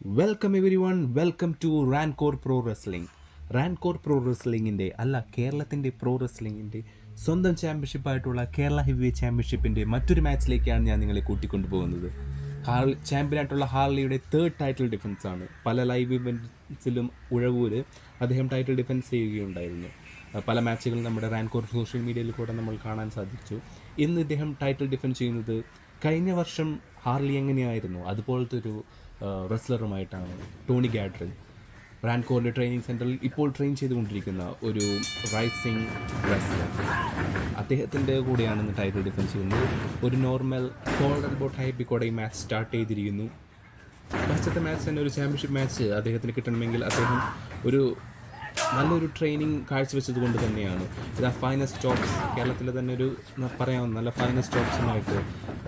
welcome everyone welcome to Rancor pro wrestling Rancor pro റെസ്ലിംഗിൻ്റെ അല്ല കേരളത്തിൻ്റെ pro റെസ്ലിംഗിൻ്റെ സ്വന്തം ചാമ്പ്യൻഷിപ്പായിട്ടുള്ള കേരള ഹെവി ചാമ്പ്യൻഷിപ്പിൻ്റെ മറ്റൊരു മാച്ചിലേക്കാണ് ഞാൻ നിങ്ങളെ കൂട്ടിക്കൊണ്ടു പോകുന്നത് ഹാർ ചാമ്പ്യനായിട്ടുള്ള ഹാർലിയുടെ തേർഡ് ടൈറ്റിൽ ഡിഫൻസ് ആണ് പല ലൈവ് ഇവൻറ്റ്സിലും ഉഴവൂര് അദ്ദേഹം ടൈറ്റിൽ ഡിഫൻസ് ചെയ്യുകയുണ്ടായിരുന്നു അഹ് പല മാച്ചുകളും നമ്മുടെ റാൻകോർ സോഷ്യൽ മീഡിയയിൽ കൂടെ നമ്മൾ കാണാൻ സാധിച്ചു ഇന്ന് ഇദ്ദേഹം ടൈറ്റിൽ ഡിഫെൻഡ് ചെയ്യുന്നത് കഴിഞ്ഞ വർഷം ഹാർലി എങ്ങനെയായിരുന്നു അതുപോലത്തെ ഒരു റെസ്ലറുമായിട്ടാണ് ടോണി ഗാഡ്രിൻ റാൻകോറിൻ്റെ ട്രെയിനിങ് സെൻറ്ററിൽ ഇപ്പോൾ ട്രെയിൻ ചെയ്തുകൊണ്ടിരിക്കുന്ന ഒരു റൈസിംഗ് റെസ്ലർ അദ്ദേഹത്തിൻ്റെ കൂടെയാണ് ഇന്ന് ടൈറ്റിൽ ഡിഫെൻഡ് ചെയ്യുന്നത് ഒരു നോർമൽ കോൾഡ് ബോട്ട് ഹൈപ്പിക്കോടെ ഈ മാച്ച് സ്റ്റാർട്ട് ചെയ്തിരിക്കുന്നു ഫസ്റ്റത്തെ മാച്ച് തന്നെ ഒരു ചാമ്പ്യൻഷിപ്പ് മാച്ച് അദ്ദേഹത്തിന് കിട്ടണമെങ്കിൽ അദ്ദേഹം ഒരു നല്ലൊരു ട്രെയിനിങ് കാഴ്ചവെച്ചത് കൊണ്ട് തന്നെയാണ് ഇത് ആ ഫൈനസ്റ്റ് ടോപ്സ് കേരളത്തിലെ തന്നെ ഒരു ന- പറയാവുന്ന നല്ല ഫൈനസ്റ്റ് ടോപ്സുമായിട്ട്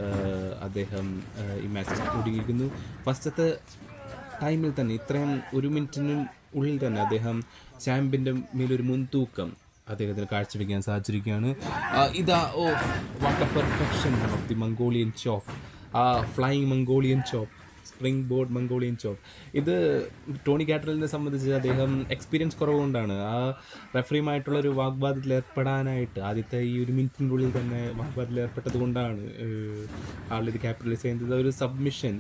അദ്ദേഹം ആ, ഈ മാച്ച് ഒടുങ്ങിയിരിക്കുന്നു ഫസ്റ്റത്തെ ടൈമിൽ തന്നെ ഇത്രയും ഒരു മിനിറ്റിന് ഉള്ളിൽ തന്നെ അദ്ദേഹം ചാമ്പ്യൻ്റെ മേലൊരു മുൻതൂക്കം അദ്ദേഹത്തിന് കാഴ്ചവെക്കാൻ സാധിച്ചിരിക്കുകയാണ് ആ, ഇതാ oh what a perfection of the Mongolian chop ah flying Mongolian chop springboard Mongolian chop ഇത് ടോണി കാറ്ററലിനെ സംബന്ധിച്ച് അദ്ദേഹം എക്സ്പീരിയൻസ് കുറവുകൊണ്ടാണ് ആ റെഫറിയുമായിട്ടുള്ള ഒരു വാഗ്വാദത്തിൽ ഏർപ്പെടാനായിട്ട് ആദ്യത്തെ ഈ ഒരു മിനിറ്റിൻ്റെ ഉള്ളിൽ തന്നെ വാഗ്വാദത്തിൽ ഏർപ്പെട്ടത് കൊണ്ടാണ് ഹാർലി ഇത് ക്യാപിറ്റലൈസ് ചെയ്യുന്നത് ഒരു സബ്മിഷൻ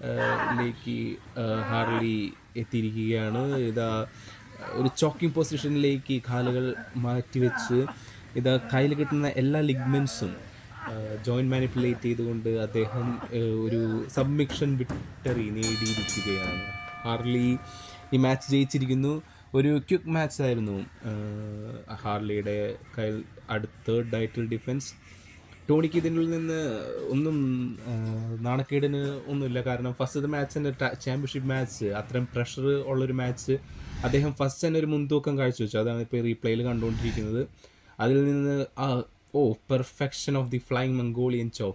ലേക്ക് ഹാർലി എത്തിയിരിക്കുകയാണ് ഇതാ ഒരു ചോക്കിംഗ് പൊസിഷനിലേക്ക് കാലുകൾ മാറ്റിവെച്ച് ഇത് കയ്യിൽ കിട്ടുന്ന എല്ലാ ലിഗ്മെൻസും ജോയിൻറ്റ് മാനിപ്പുലേറ്റ് ചെയ്തുകൊണ്ട് അദ്ദേഹം ഏഹ്, ഒരു സബ്മിക്ഷൻ വിക്ടറി നേടിയിരിക്കുകയാണ് ഹാർലി ഈ മാച്ച് ജയിച്ചിരിക്കുന്നു ഒരു ക്വിക്ക് മാച്ച് ആയിരുന്നു ഏഹ്, ഹാർലിയുടെ കയ്യിൽ അടുത്ത തേർഡ് ടൈറ്റിൽ ഡിഫൻസ് ടോണിക്ക് ഇതിനുള്ളിൽ നിന്ന് ഒന്നും ആ, നാണക്കേടിന് ഒന്നുമില്ല കാരണം ഫസ്റ്റത്തെ മാച്ചിൻ്റെ ചാമ്പ്യൻഷിപ്പ് മാച്ച് അത്രയും പ്രഷർ ഉള്ളൊരു മാച്ച് അദ്ദേഹം ഫസ്റ്റ് തന്നെ ഒരു മുൻതൂക്കം കാഴ്ചവെച്ചു അതാണ് ഇപ്പോൾ റീപ്ലേയിൽ കണ്ടുകൊണ്ടിരിക്കുന്നത് അതിൽ നിന്ന് ആ oh perfection of the flying Mongolian chop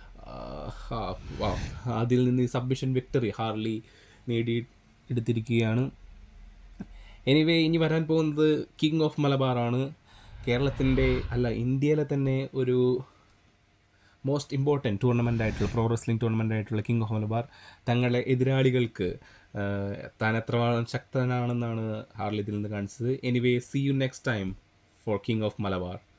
അതിൽ നിന്ന് സബ്മിഷൻ വിക്ടറി ഹാർലി നേടി എടുത്തിരിക്കുകയാണ് എനിവേ ഇനി വരാൻ പോകുന്നത് കിങ് ഓഫ് മലബാറാണ് കേരളത്തിൻ്റെ അല്ല ഇന്ത്യയിലെ തന്നെ ഒരു മോസ്റ്റ് ഇമ്പോർട്ടൻറ്റ് ടൂർണമെൻ്റ് ആയിട്ടുള്ള പ്രോ റെസ്ലിംഗ് ടൂർണമെൻ്റ് ആയിട്ടുള്ള കിങ് ഓഫ് മലബാർ തങ്ങളുടെ എതിരാളികൾക്ക് ആ, താൻ എത്രമാത്രം ശക്തനാണെന്നാണ് ഹാർലി ഇതിൽ നിന്ന് കാണിച്ചത് anyway see you next time for king of Malabar